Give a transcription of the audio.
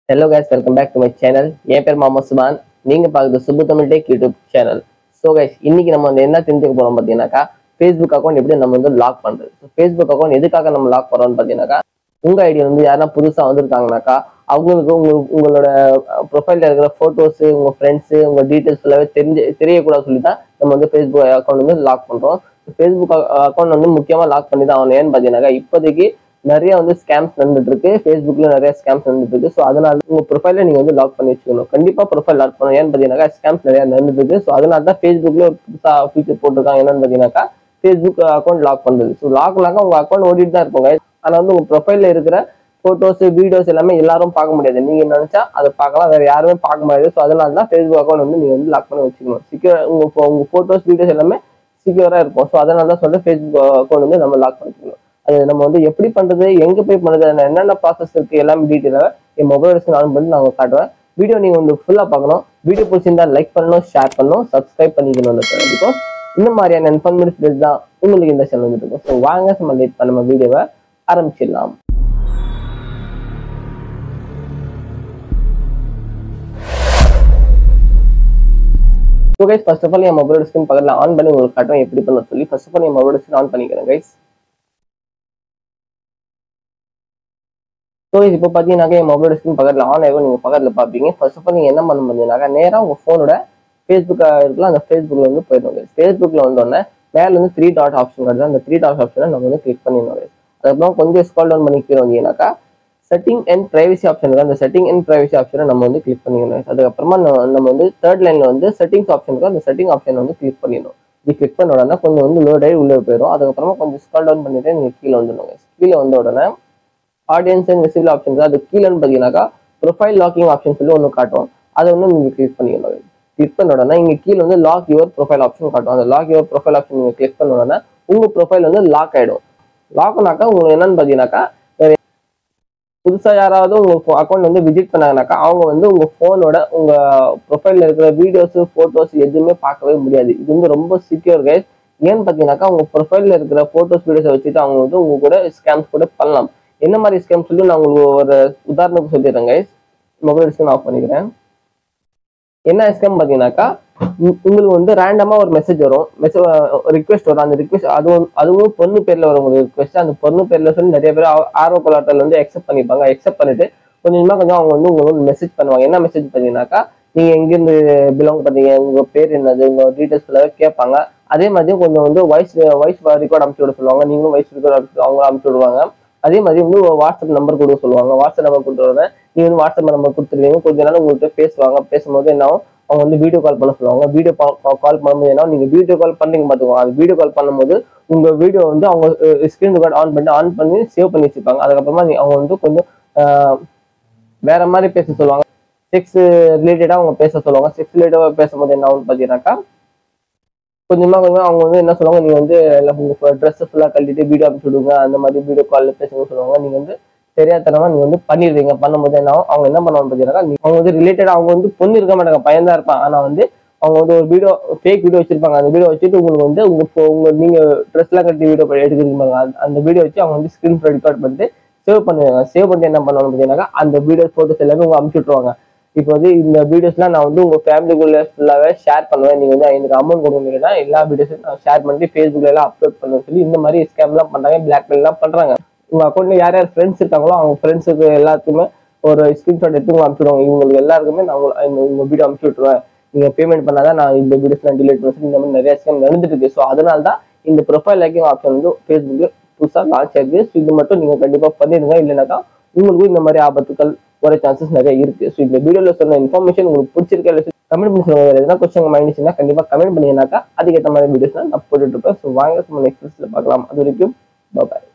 Hello guys welcome back to my channel என் பேர் மாமா சுபான் நீங்க பார்க்குறது Subbu Tamil tech YouTube channel so guys இன்னைக்கு நம்ம வந்து என்ன தெரிஞ்சுக்க போறோம் பார்த்தீங்கன்னாக்கா ஃபேஸ்புக் அக்கௌண்ட் எப்படி நம்ம வந்து லாக் பண்றது ஸோ ஃபேஸ்புக் அக்கௌண்ட் எதுக்காக நம்ம லாக் பண்றோம்னு பார்த்தீங்கன்னாக்கா உங்க ஐடியா வந்து யாருன்னா புதுசா வந்திருக்காங்கனாக்கா அவங்களுக்கு உங்க உங்களோட ப்ரொஃபைல்ல இருக்கிற போட்டோஸ் உங்க ஃப்ரெண்ட்ஸ் உங்க டீடைல்ஸ் எல்லாமே தெரிஞ்சு தெரியக்கூடாது சொல்லி தான் நம்ம வந்து ஃபேஸ்புக் அக்கௌண்ட் வந்து லாக் பண்றோம் ஃபேஸ்புக் அக்கௌண்ட் வந்து முக்கியமா லாக் பண்ணி தான் ஆகணும் ஏன்னு பார்த்தீங்கன்னாக்கா இப்போதைக்கு நிறைய வந்து ஸ்கேம்ஸ் நடந்துட்டு இருக்கு ஃபேஸ்புக்ல நிறைய ஸ்கேம்ஸ் நடந்துட்டு இருக்கு ஸோ அதனால உங்க ப்ரொஃபைல நீங்க வந்து லாக் பண்ணி வச்சுக்கணும் கண்டிப்பா ப்ரொஃபைல் லாக் பண்ணணும் ஏன்னு பார்த்தீங்கன்னா ஸ்கேம்ஸ் நிறைய நடந்துட்டு இருக்கு ஸோ அதனால தான் ஃபேஸ்புக்ல ஒரு புதுசா ஃபீச்சர் போட்டிருக்காங்க என்னன்னு பார்த்தீங்கன்னாக்கா ஃபேஸ்புக் அக்கௌண்ட் லாக் பண்றது ஸோ லாக்னாக்கா உங்க அக்கௌண்ட் ஓடிட்டு தான் இருக்கும் guys. ஆனா வந்து உங்க ப்ரொஃபைல்ல இருக்கிற போட்டோஸ் வீடியோஸ் எல்லாமே எல்லாரும் பார்க்க முடியாது நீங்க நினைச்சா அதை பார்க்கலாம் வேற யாருமே பார்க்க முடியாது ஸோ அதனால தான் ஃபேஸ்புக் அக்கௌண்ட் வந்து நீங்க வந்து லாக் பண்ணி வச்சுக்கணும் சிக்யூர் உங்க pho- உங்க போட்டோஸ் வீடியோஸ் எல்லாமே சிக்யூரா இருக்கும் ஸோ அதனால தான் சொல்லிட்டு ஃபேஸ்புக் அக்கௌண்ட் வந்து நம்ம லாக் பண்ணிக்கணும் அது நம்ம வந்து எப்படி பண்றது எங்க போய் பண்றது அதுல என்னென்ன ப்ராசஸ் இருக்கு எல்லாமே டீட்டெயிலாக என் மொபைல் எடுத்து ஆன் பண்ணி நான் காட்டுவேன் வீடியோ நீங்க வந்து ஃபுல்லா பார்க்கணும் வீடியோ பிடிச்சிருந்தா லைக் பண்ணணும் ஷேர் பண்ணணும் சப்ஸ்கிரைப் பண்ணிக்கணும் பிகாஸ் இந்த மாதிரியான இன்ஃபர்மேட்டிவ் தான் உங்களுக்கு இந்த சேனல் வந்துட்டு இருக்கும் ஸோ வாங்க நம்ம லேட் பண்ண நம்ம வீடியோவை ஆரம்பிச்சிடலாம் so guys first of all என் மொபைல் ஸ்கிரீன் பக்கத்தில் ஆன் பண்ணி உங்களுக்கு காட்டுவேன் எப்படி பண்ண சொல்லி ஃபர்ஸ்ட் ஆஃப் ஆல் என் மொபைல் ஸ்கிரீன் ஆன் பண்ணிக்கிறேன் கைஸ் ஸோ இப்போ பார்த்தீங்கன்னாக்கா என் மொபைல் ஸ்கிரீன் பக்கத்தில் ஆன் ஆகும் நீங்கள் பக்கத்தில் பார்ப்பீங்க ஃபர்ஸ்ட் ஆஃப் ஆல் நீங்கள் என்ன பண்ண முடியும்னாக்கா நேராக உங்கள் ஃபோனோட ஃபேஸ்புக் இருக்கலாம் அந்த ஃபேஸ்புக்கில் வந்து போயிடும் ஃபேஸ்புக்கில் வந்தோடனே மேலே வந்து த்ரீ டாட் ஆப்ஷன் வருது அந்த த்ரீ டாட் ஆப்ஷனை நம்ம வந்து கிளிக் பண்ணிடணும் guys. அதுக்கப்புறம் கொஞ்சம் ஸ்கால் டவுன் பண்ணி கீழே வந்தீங்கன்னாக்கா செட்டிங் அண்ட் பிரைவசி ஆப்ஷன் இருக்கு அந்த செட்டிங் அண்ட் பிரைவசி ஆப்ஷனை நம்ம வந்து கிளிக் பண்ணிக்கணும் அதுக்கப்புறமா நம்ம நம்ம வந்து தேர்ட் லைன்ல வந்து செட்டிங்ஸ் ஆப்ஷன் இருக்கு அந்த செட்டிங் ஆப்ஷன் வந்து கிளிக் பண்ணிடணும் இது கிளிக் பண்ண உடனே கொஞ்சம் வந்து லோட் ஆகி உள்ளே போயிடும் அதுக்கப்புறமா கொஞ்சம் ஸ்கால் டவுன் பண்ணிட்டு நீங்க கீழே வந்துடுங்க கீழே வந்த உடனே ஆடியன்ஸ் அண்ட் விசிபிள் ஆப்ஷன் அது கீழேன்னு பார்த்தீங்கன்னாக்கா ப்ரொஃபைல் லாக்கிங் ஆப்ஷன் சொல்லி ஒன்று காட்டும் அதை வந்து நீங்க கிளிக் பண்ணிக்கணும் கிளிக் பண்ண உடனே இங்க கீழே வந்து லாக் யுவர் ப்ரொஃபைல் ஆப்ஷன் காட்டும் அந்த லாக் யுவர் ப்ரொஃபைல் ஆப்ஷன் நீங்க கிளிக் பண்ண உடனே உங்க ப்ரொஃபைல் வந்து லாக் ஆயிடும் லாக்னாக்கா உங்களுக்கு என்னன்னு பார்த்தீங்கன்னாக்கா புதுசா யாராவது உங்க அக்கௌண்ட் வந்து விசிட் பண்ணாங்கனாக்கா அவங்க வந்து உங்க போனோட உங்க ப்ரொஃபைல்ல இருக்கிற வீடியோஸ் போட்டோஸ் எதுவுமே பார்க்கவே முடியாது இது வந்து ரொம்ப செக்யூர் கைஸ் ஏன்னு பார்த்தீங்கன்னாக்கா உங்க ப்ரொஃபைல்ல இருக்கிற போட்டோஸ் வீடியோஸை வச்சுட்டு அவங்க வந்து உங்க கூட ஸ்கேம்ஸ் கூட பண்ணலாம் என்ன மாதிரி ஸ்கேம் சொல்லி நான் உங்களுக்கு ஒரு உதாரணத்துக்கு சொல்லிடுறேன் கைஸ் மொபைல் ஸ்கிரீன் ஆஃப் பண்ணிக்கிறேன் என்ன ஸ்கேம் பார்த்தீங்கன்னாக்கா உ- உங்களுக்கு வந்து ரேண்டமா ஒரு மெசேஜ் வரும் மெசேஜ் ரிக்வெஸ்ட் வரும் அந்த ரிக்வெஸ்ட் அதுவும் அதுவும் பொண்ணு பேர்ல வரும் ஒரு ரிக்வெஸ்ட் அந்த பொண்ணு பேர்ல சொல்லி நிறைய பேர் ஆ- ஆர்வ கொலாட்டல் வந்து அக்செப்ட் பண்ணிப்பாங்க அக்செப்ட் பண்ணிட்டு கொஞ்சம் கொஞ்சமா கொஞ்சம் அவங்க வந்து உங்களுக்கு மெசேஜ் பண்ணுவாங்க என்ன மெசேஜ் பார்த்தீங்கன்னாக்கா நீங்க எங்கிருந்து பிலாங் பண்ணீங்க உங்க பேர் என்னது உங்க டீடைல்ஸ் ஃபுல்லாவே கேட்பாங்க அதே மாதிரி கொஞ்சம் வந்து வாய்ஸ் வாய்ஸ் ரெக்கார்ட் அனுப்பிச்சு விட சொல்லுவாங்க நீங்களும் வாய்ஸ் ரெக்கார்ட் அவங்க அனுப்பிச்சு விடுவாங்க அதே மாதிரி வந்து வாட்ஸ்அப் நம்பர் கொடுக்க சொல்லுவாங்க வாட்ஸ்அப் நம்பர் கொடுத்துருவாங்க நீங்க வந்து வாட்ஸ்அப் நம்பர் கொடுத்துருவீங்க கொஞ்ச நாள் உங்கள்கிட்ட பேசுவாங்க பேசும்போது என்ன ஆகும் அவங்க வந்து வீடியோ கால் பண்ண சொல்லுவாங்க வீடியோ கால் பண்ணும்போது என்ன நீங்க வீடியோ கால் பண்ணீங்க பார்த்துக்கோங்க அது வீடியோ கால் பண்ணும்போது உங்க வீடியோ வந்து அவங்க ஸ்கிரீன் ரெக்கார்ட் ஆன் பண்ணி ஆன் பண்ணி சேவ் பண்ணி வச்சிருப்பாங்க அதுக்கப்புறமா நீ- அவங்க வந்து கொஞ்சம் ஆஹ், வேற மாதிரி பேச சொல்லுவாங்க செக்ஸ் ரிலேட்டடா அவங்க பேச சொல்லுவாங்க செக்ஸ் ரிலேட்டடா பேசும்போது என்ன ஆகும்னு பார்த்தீங்கன்னாக்கா கொஞ்சமா கொஞ்சமா அவங்க வந்து என்ன சொல்லுவாங்க நீங்க வந்து எல்லாம் உங்க ட்ரெஸ் ஃபுல்லா கழட்டிட்டு வீடியோ அனுப்பிச்சு விடுங்க அந்த மாதிரி வீடியோ கால்ல பேசுங்க சொல்லுவாங்க நீங்க வந்து தெரியாதனமா நீங்க வந்து பண்ணிடுவீங்க பண்ணும்போது என்ன ஆகும் அவங்க என்ன பண்ணுவாங்க பார்த்தீங்கன்னா நீ- அவங்க வந்து ரிலேட்டட் அவங்க வந்து பொண்ணு இருக்க மாட்டாங்க பையன் தான் இருப்பான் ஆனா வந்து அவங்க வந்து ஒரு வீடியோ ஃபேக் வீடியோ வச்சிருப்பாங்க அந்த வீடியோ வச்சுட்டு உங்களுக்கு வந்து உங்க pho- உங்க நீங்க ட்ரெஸ் எல்லாம் கட்டி வீடியோ எடுக்கிறீங்க பாருங்க, அந்த- அந்த வீடியோ வச்சு அவங்க வந்து ஸ்கிரீன் ரெக்கார்ட் பண்ணிட்டு சேவ் பண்ணுவாங்க சேவ் பண்ணிட்டு என்ன பண்ணுவாங்க பார்த்தீங்கன்னா அந்த வீடியோ போட்டோஸ் எல்லாமே உங்க அனுப்பிச்சு விட்டுருவாங்க இப்போ வந்து இந்த வீடியோஸ்லாம் நான் வந்து உங்க ஃபேமிலிக்குள்ள ஃபுல்லாவே ஷேர் பண்ணுவேன் நீங்க வந்து எனக்கு அமௌண்ட் கொடுக்கணும்னா எல்லா வீடியோஸும் நான் ஷேர் பண்ணிட்டு ஃபேஸ்புக்ல எல்லாம் அப்லோட் பண்ணுவேன் சொல்லி இந்த மாதிரி ஸ்கேம்லாம் பண்றாங்க பிளாக்மெயில் எல்லாம் பண்றாங்க உங்க அக்கௌண்ட்ல யார் யார் ஃப்ரெண்ட்ஸ் இருக்காங்களோ அவங்க ஃப்ரெண்ட்ஸுக்கு எல்லாத்துக்குமே ஒரு ஸ்கிரீன்ஷாட் எடுத்து உங்க அனுப்பிச்சுடுவாங்க இவங்களுக்கு எல்லாருக்குமே நான் உங்க- இந்த உங்க வீடியோ அனுப்பிச்சு விட்டுருவேன் நீங்க பேமெண்ட் பண்ணாதான் நான் இந்த வீடியோஸ்லாம் டிலீட் பண்ண சொல்லி இந்த மாதிரி நிறைய ஸ்கேம் நடந்துட்டு இருக்கு ஸோ அதனால தான் இந்த ப்ரொஃபைல் லைக்கிங் ஆப்ஷன் வந்து ஃபேஸ்புக்ல புதுசா லான்ச் ஆயிருக்கு ஸோ இது மட்டும் நீங்க கண்டிப்பா பண்ணிடுங்க இல்லைனாக்கா உங்களுக்கும் இந்த மாதிரி ஆபத்துக்கள் வர சான்சஸ் நிறைய இருக்கு ஸோ இந்த வீடியோல சொன்ன இன்ஃபர்மேஷன் உங்களுக்கு பிடிச்சிருக்கா இல்லை கமெண்ட் பண்ணி சொல்லுங்க வேற எதனா கொஸ்டின் மைண்ட் இருந்துச்சுன்னா கண்டிப்பா கமெண்ட் பண்ணீங்கன்னாக்கா அதுக்கேற்ற மாதிரி வீடியோஸ் நான் போட்டுட்டு இருப்பேன் ஸோ வாங்க நம்ம நெக்ஸ்ட் பார்க்கலாம் அது வரைக்கும் பாய்